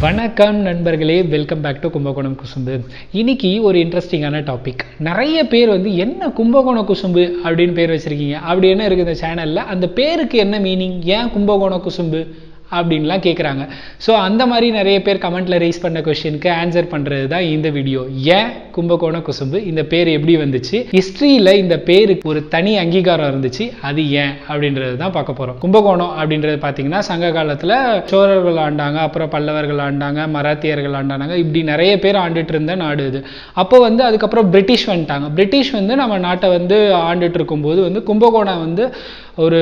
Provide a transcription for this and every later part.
வணக்கம் நண்பர்களே welcome back to Kumbakonam Kusumbu இன்னைக்கு ஒரு இன்ட்ரெஸ்டிங்கான டாபிக் நிறைய பேர் வந்து என்ன கும்பகோணம் குசும்பு அப்படின்னு பேர் வச்சிருக்கீங்க அப்படி என்ன இருக்குது இந்த சேனல்ல அந்த பேருக்கு என்ன மீனிங் ஏன் கும்பகோணம் குசும்பு அப்படின்லாம் கேட்குறாங்க ஸோ அந்த மாதிரி நிறைய பேர் கமெண்ட்ல ரைஸ் பண்ண கொஸ்டினுக்கு ஆன்சர் பண்ணுறது தான் இந்த வீடியோ ஏன் கும்பகோணம் குசும்பு இந்த பேர் எப்படி வந்துச்சு ஹிஸ்ட்ரியில் இந்த பேருக்கு ஒரு தனி அங்கீகாரம் இருந்துச்சு அது ஏன் அப்படின்றது தான் பார்க்க போகிறோம் கும்பகோணம் அப்படின்றது பார்த்தீங்கன்னா சங்க காலத்தில் சோழர்கள் ஆண்டாங்க அப்புறம் பல்லவர்கள் ஆண்டாங்க மராத்தியர்கள் ஆண்டாங்க இப்படி நிறைய பேர் ஆண்டுட்டு இருந்த நாடு இது அப்போ வந்து அதுக்கப்புறம் பிரிட்டிஷ் வந்துட்டாங்க பிரிட்டிஷ் வந்து நம்ம நாட்டை வந்து ஆண்டுட்டு இருக்கும்போது வந்து கும்பகோணம் வந்து ஒரு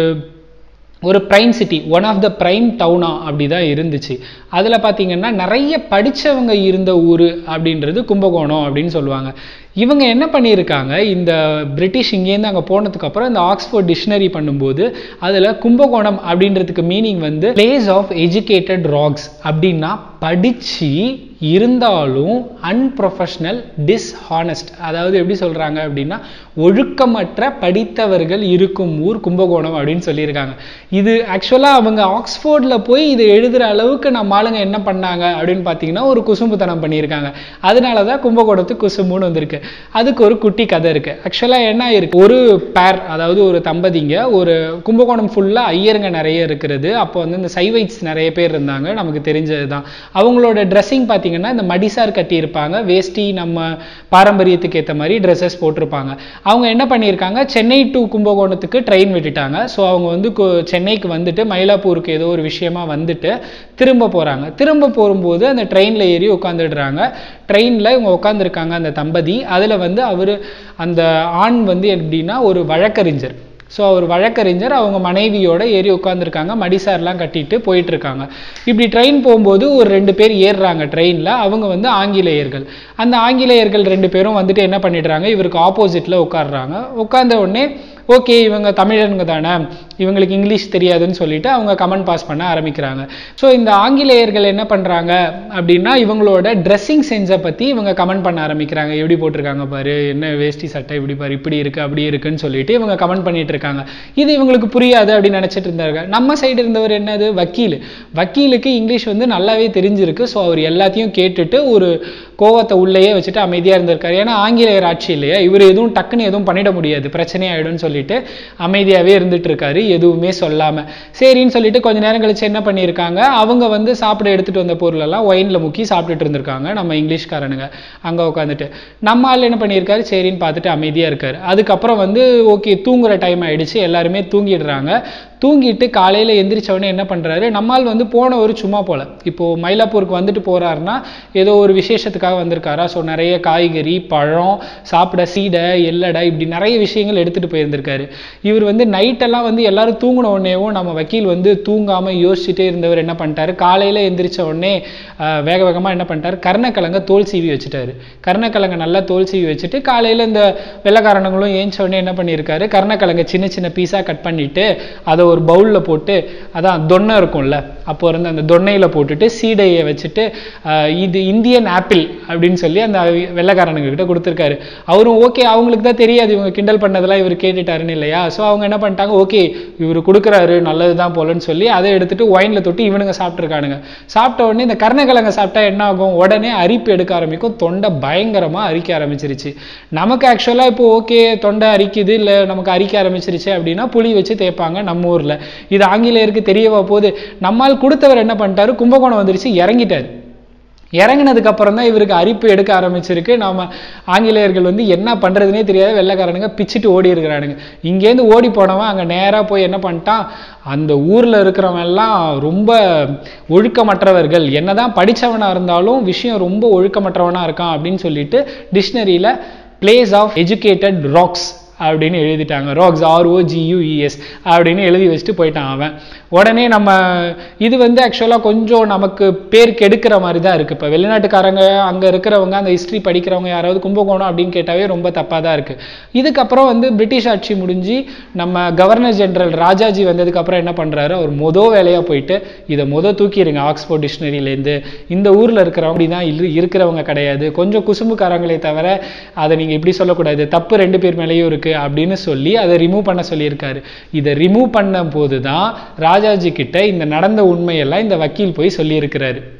ஒரு prime city one of the prime டவுனா அப்படி தான் இருந்துச்சு அதில் பார்த்தீங்கன்னா நிறைய படித்தவங்க இருந்த ஊர் அப்படின்றது கும்பகோணம் அப்படின்னு சொல்லுவாங்க இவங்க என்ன பண்ணியிருக்காங்க இந்த பிரிட்டிஷ் இங்கேருந்து அங்கே போனதுக்கு அப்புறம் இந்த ஆக்ஸ்போர்ட் டிக்ஷனரி பண்ணும்போது அதில் கும்பகோணம் அப்படின்றதுக்கு மீனிங் வந்து பிளேஸ் ஆஃப் எஜுகேட்டட் ராக்ஸ் அப்படின்னா படித்து இருந்தாலும் அன்ப்ரொஃபஷ்னல் டிஸ்ஹானஸ்ட் அதாவது எப்படி சொல்கிறாங்க அப்படின்னா ஒழுக்கமற்ற படித்தவர்கள் இருக்கும் ஊர் கும்பகோணம் அப்படின்னு சொல்லியிருக்காங்க இது ஆக்சுவலாக அவங்க ஆக்ஸ்போர்டில் போய் இது எழுதுகிற அளவுக்கு நம்ம ஆளுங்க என்ன பண்ணாங்க அப்படின்னு பார்த்தீங்கன்னா ஒரு குசும்புத்தனம் பண்ணியிருக்காங்க அதனால தான் கும்பகோணத்துக்கு குசும்புன்னு வந்திருக்கு அதுக்கு ஒரு குட்டி கதை இருக்கு ஆக்சுவலாக என்ன இருக்கு ஒரு பேர் அதாவது ஒரு தம்பதிங்க ஒரு கும்பகோணம் ஃபுல்லாக ஐயருங்க நிறைய இருக்கிறது அப்போ வந்து இந்த சைவைட்ஸ் நிறைய பேர் இருந்தாங்க நமக்கு தெரிஞ்சது தான் அவங்களோட ட்ரெஸ்ஸிங் பார்த்தீங்கன்னா இந்த மடிசார் கட்டியிருப்பாங்க வேஷ்டி நம்ம பாரம்பரியத்துக்கு ஏற்ற மாதிரி ட்ரெஸ்ஸஸ் போட்டிருப்பாங்க அவங்க என்ன பண்ணியிருக்காங்க சென்னை டு கும்பகோணத்துக்கு ட்ரெயின் விட்டுட்டாங்க ஸோ அவங்க வந்து சென்னைக்கு வந்துட்டு மயிலாப்பூருக்கு ஏதோ ஒரு விஷயமா வந்துட்டு திரும்ப போகிறாங்க திரும்ப போகும்போது அந்த ட்ரெயினில் ஏறி உட்காந்துடுறாங்க ட்ரெயினில் இவங்க உட்காந்துருக்காங்க அந்த தம்பதி அதில் வந்து அவர் அந்த ஆண் வந்து எப்படின்னா ஒரு வழக்கறிஞர் ஸோ அவர் வழக்கறிஞர் அவங்க மனைவியோட ஏறி உட்காந்துருக்காங்க மடிசார்லாம் கட்டிட்டு போயிட்டு இருக்காங்க இப்படி ட்ரெயின் போகும்போது ஒரு ரெண்டு பேர் ஏறுறாங்க ட்ரெயினில் அவங்க வந்து ஆங்கிலேயர்கள் அந்த ஆங்கிலேயர்கள் ரெண்டு பேரும் வந்துட்டு என்ன பண்ணிடுறாங்க இவருக்கு ஆப்போசிட்டில் உட்காடுறாங்க உட்கார்ந்த உடனே ஓகே இவங்க தமிழனுங்க தானே இவங்களுக்கு இங்கிலீஷ் தெரியாதுன்னு சொல்லிட்டு அவங்க கமெண்ட் பாஸ் பண்ண ஆரம்பிக்கிறாங்க ஸோ இந்த ஆங்கிலேயர்கள் என்ன பண்ணுறாங்க அப்படின்னா இவங்களோட ட்ரெஸ்ஸிங் சென்ஸை பற்றி இவங்க கமெண்ட் பண்ண ஆரம்பிக்கிறாங்க எப்படி போட்டிருக்காங்க பாரு என்ன வேஷ்டி சட்டை இப்படி பாரு இப்படி இருக்கு அப்படி இருக்குன்னு சொல்லிட்டு இவங்க கமெண்ட் பண்ணிட்டு இருக்காங்க இது இவங்களுக்கு புரியாது அப்படின்னு நினச்சிட்டு இருந்தாங்க நம்ம சைடு இருந்தவர் என்னது வக்கீல் வக்கீலுக்கு இங்கிலீஷ் வந்து நல்லாவே தெரிஞ்சிருக்கு ஸோ அவர் எல்லாத்தையும் கேட்டுட்டு ஒரு கோவத்தை உள்ளேயே வச்சுட்டு அமைதியாக இருந்திருக்காரு ஏன்னா ஆங்கிலேயர் ஆட்சி இல்லையா இவர் எதுவும் டக்குன்னு எதுவும் பண்ணிட முடியாது பிரச்சனையாயிடும்னு சொல்லிட்டு அமைதியாகவே இருந்துட்டு இருக்காரு எதுவுமே சொல்லாம சரின்னு சொல்லிட்டு கொஞ்ச நேரம் கழிச்சு என்ன பண்ணியிருக்காங்க அவங்க வந்து சாப்பிட எடுத்துட்டு வந்த பொருளெல்லாம் ஒயின்ல முக்கி சாப்பிட்டுட்டு இருந்திருக்காங்க நம்ம இங்கிலீஷ்காரனுங்க அங்க உட்காந்துட்டு நம்ம ஆள் என்ன பண்ணியிருக்காரு சரின்னு பார்த்துட்டு அமைதியா இருக்காரு அதுக்கப்புறம் வந்து ஓகே தூங்குற டைம் ஆயிடுச்சு எல்லாருமே தூங்கிடுறாங்க தூங்கிட்டு காலையில் எந்திரிச்ச உடனே என்ன பண்ணுறாரு நம்மால் வந்து போனவர் சும்மா போல இப்போது மயிலாப்பூருக்கு வந்துட்டு போகிறாருன்னா ஏதோ ஒரு விசேஷத்துக்காக வந்திருக்காரா ஸோ நிறைய காய்கறி பழம் சாப்பிட சீடை எல்லடை இப்படி நிறைய விஷயங்கள் எடுத்துகிட்டு போயிருந்திருக்காரு இவர் வந்து நைட்டெல்லாம் வந்து எல்லாரும் தூங்கின உடனேவும் நம்ம வக்கீல் வந்து தூங்காமல் யோசிச்சுட்டே இருந்தவர் என்ன பண்ணிட்டாரு காலையில் எந்திரிச்ச உடனே வேக வேகமாக என்ன பண்ணிட்டாரு கருணக்கிழங்க தோல் சீவி வச்சுட்டாரு கருணக்கிழங்க நல்லா தோல் சீவி வச்சுட்டு காலையில் இந்த வெள்ளக்காரணங்களும் ஏஞ்ச உடனே என்ன பண்ணியிருக்காரு கருணக்கிழங்க சின்ன சின்ன பீஸாக கட் பண்ணிட்டு அதை ஒரு பவுலில் போட்டு அதான் தொன்னை இருக்கும்ல அப்போ இருந்து அந்த தொன்னையில் போட்டுட்டு சீடையை வச்சுட்டு இது இந்தியன் ஆப்பிள் அப்படின்னு சொல்லி அந்த வெள்ளக்காரனுங்க கிட்ட கொடுத்துருக்காரு அவரும் ஓகே அவங்களுக்கு தான் தெரியாது இவங்க கிண்டல் பண்ணதெல்லாம் இவர் கேட்டுட்டாருன்னு இல்லையா ஸோ அவங்க என்ன பண்ணிட்டாங்க ஓகே இவர் கொடுக்குறாரு நல்லது தான் போலன்னு சொல்லி அதை எடுத்துட்டு ஒயினில் தொட்டு இவனுங்க சாப்பிட்ருக்கானுங்க சாப்பிட்ட உடனே இந்த கருணக்கிழங்க சாப்பிட்டா என்ன ஆகும் உடனே அரிப்பு எடுக்க ஆரம்பிக்கும் தொண்டை பயங்கரமாக அரிக்க ஆரம்பிச்சிருச்சு நமக்கு ஆக்சுவலாக இப்போ ஓகே தொண்டை அரிக்குது இல்லை நமக்கு அரிக்க ஆரம்பிச்சிருச்சு அப்படின்னா புளி வச்சு தேய்ப்பாங்க நம்ம ஊரில் இது ஆங்கிலேயருக்கு தெரியவா போது நம்மால் கொடுத்தவர் என்ன பண்ணிட்டாரு கும்பகோணம் வந்துருச்சு இறங்கிட்டாரு இறங்கினதுக்கு அப்புறம் தான் இவருக்கு அரிப்பு எடுக்க ஆரம்பிச்சிருக்கு நாம ஆங்கிலேயர்கள் வந்து என்ன பண்றதுனே தெரியாத வெள்ளைக்காரனுங்க பிச்சுட்டு ஓடி இருக்கிறானுங்க இங்கேருந்து ஓடி போனவன் அங்கே நேராக போய் என்ன பண்ணிட்டான் அந்த ஊரில் இருக்கிறவன் எல்லாம் ரொம்ப ஒழுக்கமற்றவர்கள் என்னதான் படித்தவனாக இருந்தாலும் விஷயம் ரொம்ப ஒழுக்கமற்றவனாக இருக்கான் அப்படின்னு சொல்லிட்டு டிக்ஷனரியில் பிளேஸ் ஆஃப் எஜுகேட்டட் ராக்ஸ் அப்படின்னு எழுதிட்டாங்க ராக்ஸ் ஆர்ஓஜியூஇஎஸ் அப்படின்னு எழுதி வச்சுட்டு போயிட்டான் அவன் உடனே நம்ம இது வந்து ஆக்சுவலாக கொஞ்சம் நமக்கு பேர் கெடுக்கிற மாதிரி தான் இருக்குது இப்போ வெளிநாட்டுக்காரங்க அங்கே இருக்கிறவங்க அந்த ஹிஸ்ட்ரி படிக்கிறவங்க யாராவது கும்பகோணம் அப்படின்னு கேட்டாவே ரொம்ப தப்பாக தான் இருக்குது இதுக்கப்புறம் வந்து பிரிட்டிஷ் ஆட்சி முடிஞ்சு நம்ம கவர்னர் ஜெனரல் ராஜாஜி வந்ததுக்கப்புறம் என்ன பண்ணுறாரு அவர் மொதல் வேலையாக போயிட்டு இதை மொதல் தூக்கிடுங்க ஆக்ஸ்போர்ட் டிக்ஷனரியிலேருந்து இந்த ஊரில் இருக்கிறவங்க அப்படி தான் இல்லை இருக்கிறவங்க கிடையாது கொஞ்சம் குசும்புக்காரங்களே தவிர அதை நீங்கள் இப்படி சொல்லக்கூடாது தப்பு ரெண்டு பேர் மேலேயும் இருக்குது அப்படின்னு சொல்லி அதை ரிமூவ் பண்ண சொல்லியிருக்காரு இதை ரிமூவ் பண்ண போது தான் ராஜாஜி கிட்ட இந்த நடந்த உண்மையெல்லாம் இந்த வக்கீல் போய் சொல்லியிருக்கிறாரு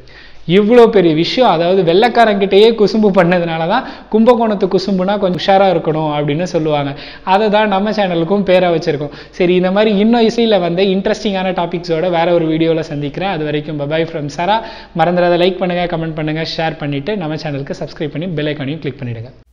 இவ்வளோ பெரிய விஷயம் அதாவது வெள்ளைக்காரங்கிட்டயே குசும்பு பண்ணதுனால தான் கும்பகோணத்து குசும்புனா கொஞ்சம் உஷாராக இருக்கணும் அப்படின்னு சொல்லுவாங்க அதை தான் நம்ம சேனலுக்கும் பேராக வச்சுருக்கோம் சரி இந்த மாதிரி இன்னும் இசையில் வந்து இன்ட்ரெஸ்டிங்கான டாபிக்ஸோட வேற ஒரு வீடியோவில் சந்திக்கிறேன் அது வரைக்கும் பபாய் ஃப்ரம் சரா மறந்துடாத லைக் பண்ணுங்கள் கமெண்ட் பண்ணுங்கள் ஷேர் பண்ணிவிட்டு நம்ம சேனலுக்கு சப்ஸ்கிரைப் பண்ணி பெல் ஐக்கானையும் கிளிக் பண்ணிவிடுங்க